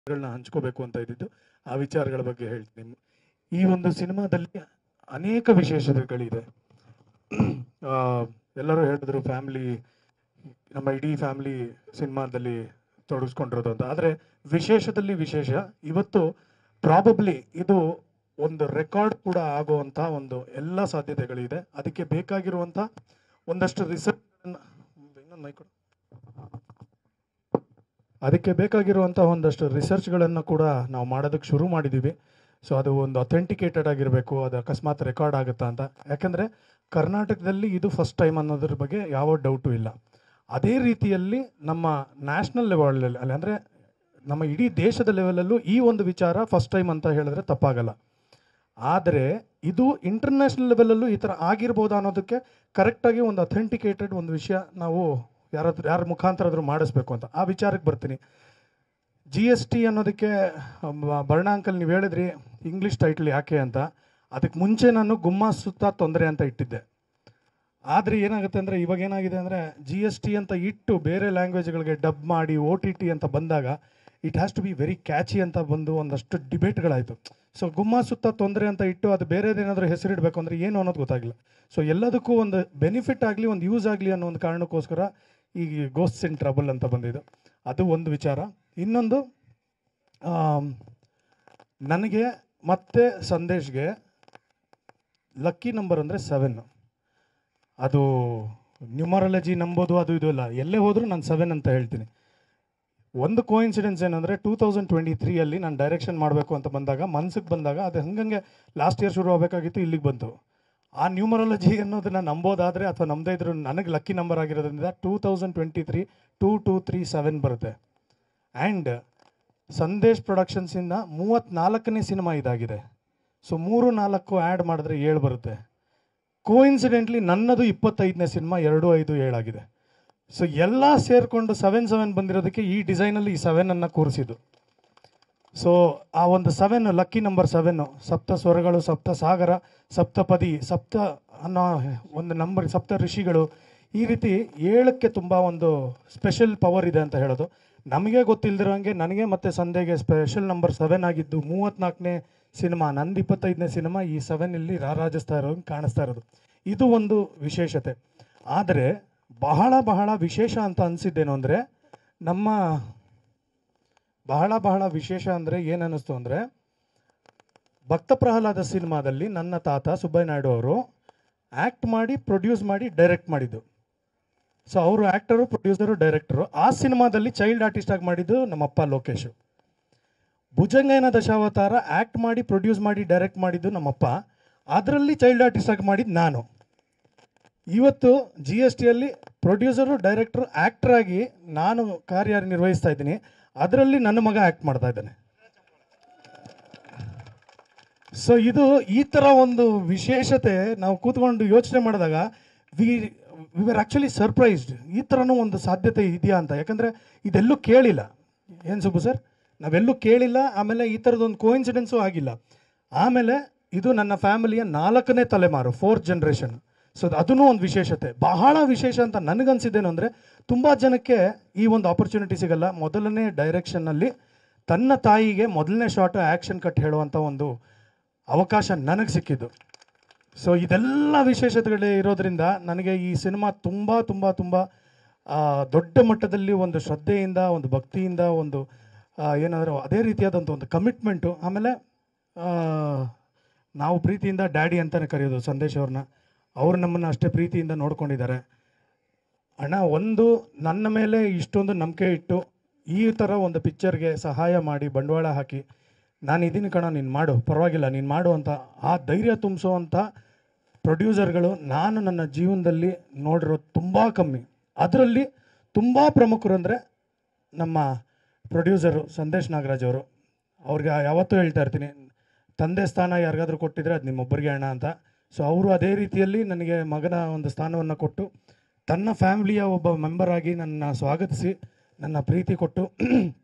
ಗಳನ್ನ ಹಂಚ್ಕೋಬೇಕು ಅಂತ ಇದ್ದಿದ್ದು ಆ ವಿಚಾರಗಳ ಬಗ್ಗೆ ಹೇಳ್ತೀನಿ ಈ ಒಂದು ಸಿನಿಮಾದಲ್ಲಿ ಅನೇಕ ವಿಶೇಷತೆಗಳಿದೆ ಆ, ಎಲ್ಲರೂ ಹೇಳಿದ್ರು ಫ್ಯಾಮಿಲಿ ನಮ್ಮ ಇಡೀ ಫ್ಯಾಮಿಲಿ ಸಿನಿಮಾದಲ್ಲಿ ತೊಡಗಿಸ್ಕೊಂಡಿರೋದು ಅಂತ ಆದರೆ ವಿಶೇಷದಲ್ಲಿ ವಿಶೇಷ ಇವತ್ತು ಪ್ರಾಬಬ್ಲಿ ಇದು ಒಂದು ರೆಕಾರ್ಡ್ ಕೂಡ ಆಗುವಂತ ಒಂದು ಎಲ್ಲ ಸಾಧ್ಯತೆಗಳಿದೆ ಅದಕ್ಕೆ ಬೇಕಾಗಿರುವಂತ ಒಂದಷ್ಟು ರಿಸರ್ಚ್ ಇನ್ನೊಂದು mic ಕೊಡು. ಅದಕ್ಕೆ ಬೇಕಾಗಿರುವಂಥ ಒಂದಷ್ಟು ರಿಸರ್ಚ್ಗಳನ್ನು ಕೂಡ ನಾವು ಮಾಡೋದಕ್ಕೆ ಶುರು ಮಾಡಿದ್ದೀವಿ ಸೊ ಅದು ಒಂದು ಅಥೆಂಟಿಕೇಟೆಡ್ ಆಗಿರಬೇಕು ಅದು ಅಕಸ್ಮಾತ್ ರೆಕಾರ್ಡ್ ಆಗುತ್ತಾ ಅಂತ ಯಾಕಂದರೆ ಕರ್ನಾಟಕದಲ್ಲಿ ಇದು ಫಸ್ಟ್ ಟೈಮ್ ಅನ್ನೋದ್ರ ಬಗ್ಗೆ ಯಾವ ಡೌಟು ಇಲ್ಲ ಅದೇ ರೀತಿಯಲ್ಲಿ ನಮ್ಮ ನ್ಯಾಷನಲ್ ಲೆವೆಲಲ್ಲಿ ಅಲ್ಲಿ ಅಂದರೆ ನಮ್ಮ ಇಡೀ ದೇಶದ ಲೆವೆಲಲ್ಲೂ ಈ ಒಂದು ವಿಚಾರ ಫಸ್ಟ್ ಟೈಮ್ ಅಂತ ಹೇಳಿದ್ರೆ ತಪ್ಪಾಗಲ್ಲ ಆದರೆ ಇದು ಇಂಟರ್ನ್ಯಾಷನಲ್ ಲೆವೆಲಲ್ಲೂ ಈ ಥರ ಆಗಿರ್ಬೋದಾ ಅನ್ನೋದಕ್ಕೆ ಕರೆಕ್ಟಾಗಿ ಒಂದು ಅಥೆಂಟಿಕೇಟೆಡ್ ಒಂದು ವಿಷಯ ನಾವು ಯಾರಾದ್ರೂ ಯಾರ ಮುಖಾಂತರ ಆದರೂ ಮಾಡಿಸ್ಬೇಕು ಅಂತ ಆ ವಿಚಾರಕ್ಕೆ ಬರ್ತೀನಿ ಜಿ ಎಸ್ ಟಿ ಅನ್ನೋದಕ್ಕೆ ಬರ್ಣ ಅಂಕಲ್ ನೀವು ಹೇಳಿದ್ರಿ ಇಂಗ್ಲೀಷ್ ಟೈಟ್ಲ್ ಯಾಕೆ ಅಂತ ಅದಕ್ಕೆ ಮುಂಚೆ ನಾನು ಗುಮ್ಮ ಸುತ್ತ ತೊಂದರೆ ಅಂತ ಇಟ್ಟಿದ್ದೆ ಆದರೆ ಏನಾಗುತ್ತೆ ಅಂದರೆ ಇವಾಗ ಏನಾಗಿದೆ ಅಂದರೆ ಜಿ ಎಸ್ ಟಿ ಅಂತ ಇಟ್ಟು ಬೇರೆ ಲ್ಯಾಂಗ್ವೇಜ್ಗಳಿಗೆ ಡಬ್ ಮಾಡಿ ಓ ಟಿ ಟಿ ಅಂತ ಬಂದಾಗ it has to be very catchy ಅಂತ ಬಂದು ಒಂದಷ್ಟು ಡಿಬೇಟ್ಗಳಾಯಿತು ಸೊ ಗುಮ್ಮ ಸುತ್ತ ತೊಂದರೆ ಅಂತ ಇಟ್ಟು ಅದು ಬೇರೆದೇನಾದರೂ ಹೆಸರಿಡಬೇಕು ಅಂದರೆ ಏನು ಅನ್ನೋದು ಗೊತ್ತಾಗಿಲ್ಲ ಸೊ ಎಲ್ಲದಕ್ಕೂ ಒಂದು ಬೆನಿಫಿಟ್ ಆಗಲಿ ಒಂದು ಯೂಸ್ ಆಗಲಿ ಅನ್ನೋ ಒಂದು ಕಾರಣಕ್ಕೋಸ್ಕರ ಈ ಗೋಸ್ಟ್ಸ್ ಇನ್ ಟ್ರಬಲ್ ಅಂತ ಬಂದಿದ್ದು ಅದು ಒಂದು ವಿಚಾರ ಇನ್ನೊಂದು ಆಮ್, ನನಗೆ ಮತ್ತೆ ಸಂದೇಶ್ಗೆ ಲಕ್ಕಿ ನಂಬರ್ ಅಂದರೆ ಸೆವೆನ್ ಅದು ನ್ಯೂಮರಾಲಜಿ ನಂಬೋದು ಅದು ಇದು ಇಲ್ಲ ಎಲ್ಲೇ ಹೋದರೂ ನಾನು ಸೆವೆನ್ ಅಂತ ಹೇಳ್ತೀನಿ ಒಂದು ಕೋಇನ್ಸಿಡೆನ್ಸ್ ಏನಂದರೆ ಟೂ ತೌಸಂಡ್ ಟ್ವೆಂಟಿ ತ್ರೀಯಲ್ಲಿ ನಾನು ಡೈರೆಕ್ಷನ್ ಮಾಡಬೇಕು ಅಂತ ಬಂದಾಗ ಮನ್ಸಿಗೆ ಬಂದಾಗ ಅದು ಹಂಗಂಗೆ ಲಾಸ್ಟ್ ಇಯರ್ ಶುರು ಆಗಬೇಕಾಗಿತ್ತು ಇಲ್ಲಿಗೆ ಬಂತು ಆ ನ್ಯೂಮರಾಲಜಿ ಅನ್ನೋದನ್ನ ನಂಬೋದಾದರೆ ಅಥವಾ ನಮ್ಮದೇ ಇದ್ರು ನನಗೆ ಲಕ್ಕಿ ನಂಬರ್ ಆಗಿರೋದ್ರಿಂದ two thousand twenty three two two three seven ಬರುತ್ತೆ ಆ್ಯಂಡ್ ಸಂದೇಶ್ ಪ್ರೊಡಕ್ಷನ್ಸಿಂದ ಮೂವತ್ತ್ನಾಲ್ಕನೇ ಸಿನಿಮಾ ಇದಾಗಿದೆ ಸೊ ಮೂರು ನಾಲ್ಕು ಆ್ಯಡ್ ಮಾಡಿದ್ರೆ ಏಳು ಬರುತ್ತೆ ಕೋಇನ್ಸಿಡೆಂಟ್ಲಿ ನನ್ನದು ಇಪ್ಪತ್ತೈದನೇ ಸಿನಿಮಾ ಎರಡು ಐದು ಏಳಾಗಿದೆ ಸೊ ಎಲ್ಲ ಸೇರಿಕೊಂಡು ಸೆವೆನ್ ಸೆವೆನ್ ಬಂದಿರೋದಕ್ಕೆ ಈ ಡಿಸೈನಲ್ಲಿ ಈ ಸೆವೆನನ್ನು ಕೂರಿಸಿದ್ದು ಸೊ ಆ ಒಂದು ಸೆವೆನ್ ಲಕ್ಕಿ ನಂಬರ್ ಸೆವೆನ್ನು ಸಪ್ತ ಸ್ವರಗಳು ಸಪ್ತ ಸಾಗರ ಸಪ್ತಪದಿ ಸಪ್ತ ಅನ್ನೋ ಒಂದು ನಂಬರ್ ಸಪ್ತ ಋಷಿಗಳು ಈ ರೀತಿ ಏಳಕ್ಕೆ ತುಂಬ ಒಂದು ಸ್ಪೆಷಲ್ ಪವರ್ ಇದೆ ಅಂತ ಹೇಳೋದು ನಮಗೆ ಗೊತ್ತಿಲ್ದಿರೋಂಗೆ ನನಗೆ ಮತ್ತೆ ಸಂಧ್ಯೆಗೆ ಸ್ಪೆಷಲ್ ನಂಬರ್ ಸೆವೆನ್ ಆಗಿದ್ದು ಮೂವತ್ತ್ನಾಲ್ಕನೇ ಸಿನಿಮಾ ನಂದು ಇಪ್ಪತ್ತೈದನೇ ಸಿನಿಮಾ ಈ ಸೆವೆನ್ ಇಲ್ಲಿ ರಾರಾಜಿಸ್ತಾ ಇರೋ ಕಾಣಿಸ್ತಾ ಇರೋದು ಇದು ಒಂದು ವಿಶೇಷತೆ ಆದರೆ ಬಹಳ ಬಹಳ ವಿಶೇಷ ಅಂತ ಅನಿಸಿದ್ದೇನು ಅಂದರೆ ನಮ್ಮ ಬಹಳ ಬಹಳ ವಿಶೇಷ ಅಂದರೆ ಏನು ಅನ್ನಿಸ್ತು ಅಂದರೆ ಭಕ್ತ ಪ್ರಹ್ಲಾದ ಸಿನಿಮಾದಲ್ಲಿ ನನ್ನ ತಾತ ಸುಬ್ಬಯ್ಯ ನಾಯ್ಡು ಅವರು ಆ್ಯಕ್ಟ್ ಮಾಡಿ ಪ್ರೊಡ್ಯೂಸ್ ಮಾಡಿ ಡೈರೆಕ್ಟ್ ಮಾಡಿದ್ದು ಸೊ ಅವರು ಆ್ಯಕ್ಟರು ಪ್ರೊಡ್ಯೂಸರು ಡೈರೆಕ್ಟರು ಆ ಸಿನಿಮಾದಲ್ಲಿ ಚೈಲ್ಡ್ ಆರ್ಟಿಸ್ಟ್ ಆಗಿ ಮಾಡಿದ್ದು ನಮ್ಮಪ್ಪ ಲೋಕೇಶ್ ಭುಜಂಗಯನ ದಶಾವತಾರ ಆ್ಯಕ್ಟ್ ಮಾಡಿ ಪ್ರೊಡ್ಯೂಸ್ ಮಾಡಿ ಡೈರೆಕ್ಟ್ ಮಾಡಿದ್ದು ನಮ್ಮಪ್ಪ ಅದರಲ್ಲಿ ಚೈಲ್ಡ್ ಆರ್ಟಿಸ್ಟ್ ಆಗಿ ಮಾಡಿದ್ದು ನಾನು ಇವತ್ತು ಜಿ ಎಸ್ ಟಿಯಲ್ಲಿ ಪ್ರೊಡ್ಯೂಸರು ಡೈರೆಕ್ಟರು ಆ್ಯಕ್ಟರ್ ಆಗಿ ನಾನು ಕಾರ್ಯನಿರ್ವಹಿಸ್ತಾ ಇದ್ದೀನಿ ಅದರಲ್ಲಿ ನನ್ನ ಮಗ ಆ್ಯಕ್ಟ್ ಮಾಡ್ತಾ ಇದ್ದಾನೆ ಸೊ ಇದು ಈ ಥರ ಒಂದು ವಿಶೇಷತೆ ನಾವು ಕೂತ್ಕೊಂಡು ಯೋಚನೆ ಮಾಡಿದಾಗ we we are actually surprised ಈ ಥರನೂ ಒಂದು ಸಾಧ್ಯತೆ ಇದೆಯಾ ಅಂತ ಯಾಕಂದರೆ ಇದೆಲ್ಲೂ ಕೇಳಿಲ್ಲ ಏನು ಸುಬ್ಬು ಸರ್ ನಾವೆಲ್ಲೂ ಕೇಳಿಲ್ಲ ಆಮೇಲೆ ಈ ಥರದೊಂದು ಕೋಇನ್ಸಿಡೆನ್ಸು ಆಗಿಲ್ಲ ಆಮೇಲೆ ಇದು ನನ್ನ ಫ್ಯಾಮಿಲಿಯ ನಾಲ್ಕನೇ ತಲೆಮಾರು ಫೋರ್ತ್ ಜನ್ರೇಷನ್ ಸೊ ಅದೂ ಒಂದು ವಿಶೇಷತೆ ಬಹಳ ವಿಶೇಷ ಅಂತ ನನಗನ್ಸಿದ್ದೇನು ಅಂದರೆ ತುಂಬ ಜನಕ್ಕೆ ಈ ಒಂದು ಆಪರ್ಚುನಿಟಿ ಸಿಗಲ್ಲ ಮೊದಲನೇ ಡೈರೆಕ್ಷನ್ನಲ್ಲಿ ತನ್ನ ತಾಯಿಗೆ ಮೊದಲನೇ ಶಾಟ್ ಆ್ಯಕ್ಷನ್ ಕಟ್ ಹೇಳುವಂಥ ಒಂದು ಅವಕಾಶ ನನಗೆ ಸಿಕ್ಕಿದ್ದು ಸೊ ಇದೆಲ್ಲ ವಿಶೇಷತೆಗಳೇ ಇರೋದ್ರಿಂದ ನನಗೆ ಈ ಸಿನಿಮಾ ತುಂಬ ತುಂಬ ತುಂಬ ಆ, ದೊಡ್ಡ ಮಟ್ಟದಲ್ಲಿ ಒಂದು ಶ್ರದ್ಧೆಯಿಂದ ಒಂದು ಭಕ್ತಿಯಿಂದ ಒಂದು ಆ, ಏನಾದರೂ ಅದೇ ರೀತಿಯಾದಂಥ ಒಂದು ಕಮಿಟ್ಮೆಂಟು ಆಮೇಲೆ ಆ, ನಾವು ಪ್ರೀತಿಯಿಂದ ಡ್ಯಾಡಿ ಅಂತಲೇ ಕರೆಯೋದು ಸಂದೇಶ್ ಅವ್ರನ್ನ ಅವ್ರು ನಮ್ಮನ್ನು ಅಷ್ಟೇ ಪ್ರೀತಿಯಿಂದ ನೋಡ್ಕೊಂಡಿದ್ದಾರೆ ಅಣ್ಣ ಒಂದು ನನ್ನ ಮೇಲೆ ಇಷ್ಟೊಂದು ನಂಬಿಕೆ ಇಟ್ಟು ಈ ಥರ ಒಂದು ಪಿಕ್ಚರ್ಗೆ ಸಹಾಯ ಮಾಡಿ ಬಂಡವಾಳ ಹಾಕಿ ನಾನು ಇದೀನಿ ಕಣ ನೀನು ಮಾಡು ಪರವಾಗಿಲ್ಲ ನೀನು ಮಾಡು ಅಂತ ಆ ಧೈರ್ಯ ತುಂಬಿಸೋವಂಥ ಪ್ರೊಡ್ಯೂಸರ್ಗಳು ನಾನು ನನ್ನ ಜೀವನದಲ್ಲಿ ನೋಡಿರೋದು ತುಂಬ ಕಮ್ಮಿ ಅದರಲ್ಲಿ ತುಂಬ ಪ್ರಮುಖರು ಅಂದರೆ ನಮ್ಮ ಪ್ರೊಡ್ಯೂಸರು ಸಂದೇಶ್ ನಾಗರಾಜ್ ಅವರು ಅವ್ರಿಗೆ ಯಾವತ್ತೂ ಹೇಳ್ತಾ ಇರ್ತೀನಿ ತಂದೆ ಸ್ಥಾನ ಯಾರಿಗಾದ್ರೂ ಕೊಟ್ಟಿದ್ರೆ ಅದು ನಿಮ್ಮೊಬ್ಬರಿಗೆ ಅಣ್ಣ ಅಂತ ಸೊ ಅವರು ಅದೇ ರೀತಿಯಲ್ಲಿ ನನಗೆ ಮಗನ ಒಂದು ಸ್ಥಾನವನ್ನು ಕೊಟ್ಟು ತನ್ನ ಫ್ಯಾಮಿಲಿಯ ಒಬ್ಬ ಮೆಂಬರ್ ಆಗಿ ನನ್ನ ಸ್ವಾಗತಿಸಿ ನನ್ನ ಪ್ರೀತಿ ಕೊಟ್ಟು